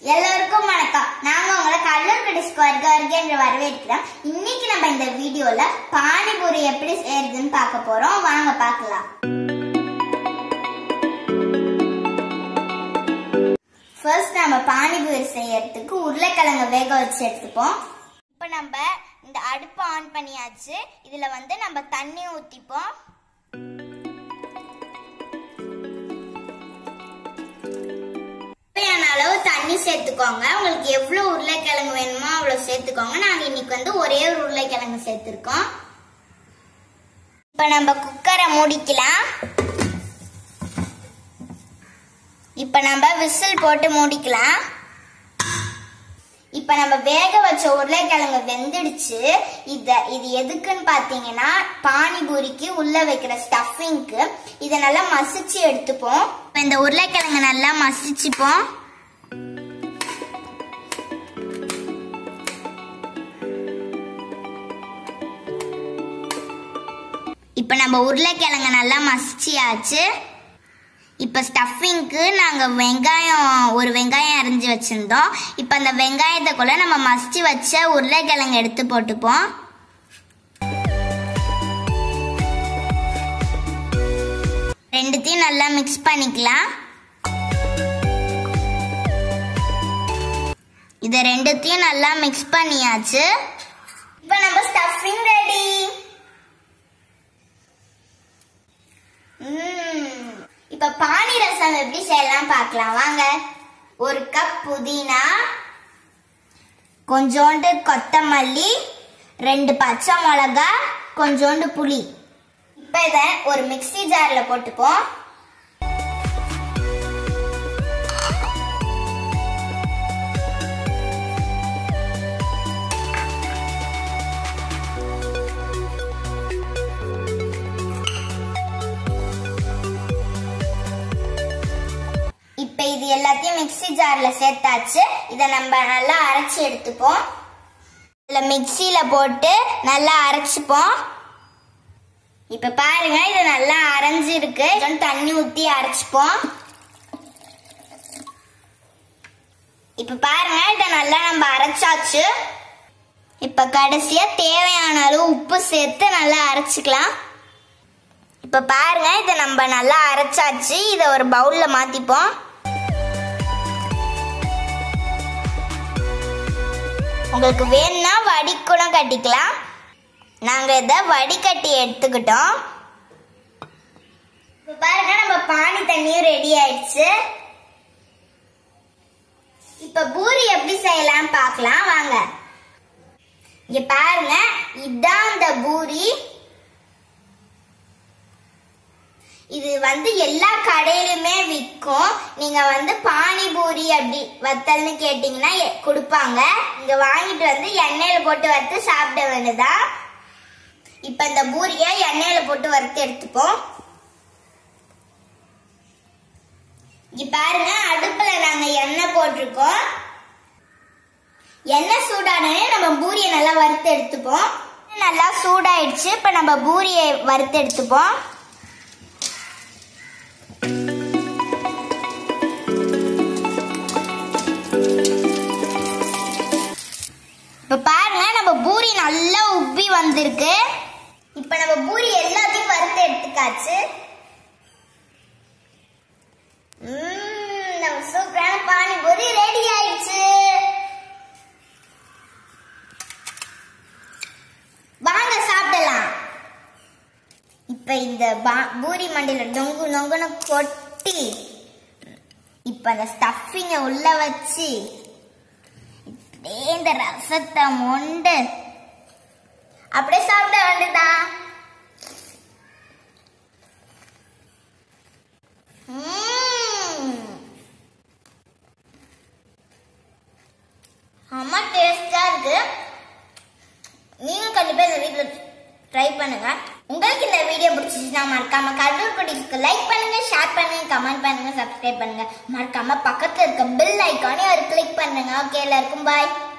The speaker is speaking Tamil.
எல்லோருக்கும் வணக்கம் நாங்க உங்களை கடலூர் கடிஸ்க்கு வருக வருக என்று வரவேற்கிறோம் இன்னைக்கு நம்ம இந்த வீடியோல பானிபூரி எப்படி செய்யறதுன்னு பார்க்க போறோம் வாங்க பார்க்கலாம் ஃபர்ஸ்ட் நம்ம பானிபூரி செய்யறதுக்கு உருளைக்கிழங்கு வேக வச்சு எடுத்துப்போம் இப்போ நம்ம இந்த அடுப்பை ஆன் பண்ணியாச்சு இதுல வந்து நம்ம தண்ணி ஊத்திப்போம் தேவையான அளவு தண்ணி சேர்த்துக்கோங்க உங்களுக்கு எவ்வளவு உருளைக்கிழங்கு வேணுமோ அவ்வளவு சேர்த்துக்கோங்க நாங்க இன்னைக்கு வந்து ஒரே ஒரு உருளைக்கிழங்கு சேர்த்திருக்கோம் இப்ப நம்ம குக்கரை மூடிக்கலாம் இப்ப நம்ம விசில் போட்டு மூடிக்கலாம் இப்ப நம்ம வேக வச்ச உருளைக்கிழங்கு வெந்துடுச்சு இத இது எதுக்குன்னு பாத்தீங்கன்னா பானிபூரிக்கு உள்ள வைக்கிற ஸ்டஃபிங்க்கு இதை நல்லா மசிச்சு எடுத்துப்போம் இப்ப இந்த உருளைக்கிழங்கு நல்லா மசிச்சுப்போம் இப்ப நம்ம உருளைக்கிழங்கு நல்லா மசிச்சியாச்சு இப்போ ஸ்டஃபிங்க்கு நாங்கள் வெங்காயம் ஒரு வெங்காயம் அரிஞ்சு வச்சுருந்தோம் இப்போ அந்த வெங்காயத்தைக்குள்ள நம்ம மசிச்சு வச்ச உருளைக்கிழங்கு எடுத்து போட்டுப்போம் ரெண்டுத்தையும் நல்லா மிக்ஸ் பண்ணிக்கலாம் இதை ரெண்டுத்தையும் நல்லா மிக்ஸ் பண்ணியாச்சு இப்போ நம்ம ஸ்டஃபிங் ரெடி ம்ம். இப்ப பானி ரசம் எப்படி செய்யலாம் பார்க்கலாம் வாங்க ஒரு கப் புதினா கொஞ்சோண்டு கொத்தமல்லி ரெண்டு பச்சை மிளகா கொஞ்சோண்டு புளி இப்ப இத ஒரு மிக்ஸி ஜார்ல போட்டுப்போம் இப்ப இது எல்லாத்தையும் மிக்ஸி ஜார்ல சேர்த்தாச்சு இதை நம்ம நல்லா அரைச்சி எடுத்துப்போம் இதுல மிக்ஸியில போட்டு நல்லா அரைச்சுப்போம் இப்ப பாருங்க இது நல்லா அரைஞ்சிருக்கு கொஞ்சம் தண்ணி ஊத்தி அரைச்சுப்போம் இப்ப பாருங்க இதை நல்லா நம்ம அரைச்சாச்சு இப்ப கடைசியா தேவையான அளவு உப்பு சேர்த்து நல்லா அரைச்சுக்கலாம் இப்ப பாருங்க இதை நம்ம நல்லா அரைச்சாச்சு இதை ஒரு பவுல்ல மாத்திப்போம் உங்களுக்கு வேணும்னா வடிக்கூட கட்டிக்கலாம் நாங்க இதை வடிகட்டி எடுத்துக்கிட்டோம் இப்ப பாருங்க நம்ம பானி தண்ணியும் ரெடி ஆயிடுச்சு இப்ப பூரி எப்படி செய்யலாம் பார்க்கலாம் வாங்க இங்க பாருங்க இதான் அந்த பூரி இது வந்து எல்லா கடையிலுமே விற்கும் நீங்க வந்து பானிபூரி அப்படி வத்தல்னு கேட்டீங்கன்னா எ- கொடுப்பாங்க இங்க வாங்கிட்டு வந்து எண்ணெயில போட்டு வறுத்து சாப்பிட வேண்டியதா இப்ப இந்த பூரியை எண்ணெயில போட்டு வறுத்து எடுத்துப்போம் இங்க பாருங்க அடுப்புல நாங்க எண்ணெய் போட்டிருக்கோம் எண்ணெய் சூடானே நம்ம பூரியை நல்லா வறுத்து எடுத்துப்போம் நல்லா சூடாயிடுச்சு இப்ப நம்ம பூரியை வறுத்து எடுத்துப்போம் இப்ப பாருங்க நம்ம பூரி நல்லா உப்பி வந்திருக்கு இப்ப நம்ம பூரி எல்லாத்தையும் வறுத்து எடுத்துக்காச்சு ம்ம், நம்ம சூப்பரான பானிபூரி ரெடி ஆயிடுச்சு வாங்க சாப்பிடலாம் இப்ப இந்த பா- பூரி மண்டியில நொங்கு நொங்குன்னு கொட்டி இப்ப அந்த ஸ்டஃபிங்க உள்ள வச்சு அப்படியே இந்த ரசத்தை மொண்டு அப்படியே சாப்பிட வேண்டியதா அம்மா டேஸ்டா இருக்கு நீங்க கண்டிப்பா இந்த வீட்ல ட்ரை பண்ணுங்க உங்களுக்கு இந்த வீடியோ பிடிச்சிச்சுன்னா மறக்காம கடலூர் குடிக்கு லைக் பண்ணுங்க ஷேர் பண்ணுங்க கமெண்ட் பண்ணுங்க சப்ஸ்கிரைப் பண்ணுங்க மறக்காம பக்கத்துல இருக்க பெல் ஐக்கானே ஒரு கிளிக் பண்ணுங்க ஓகே எல்லாருக்கும் பாய்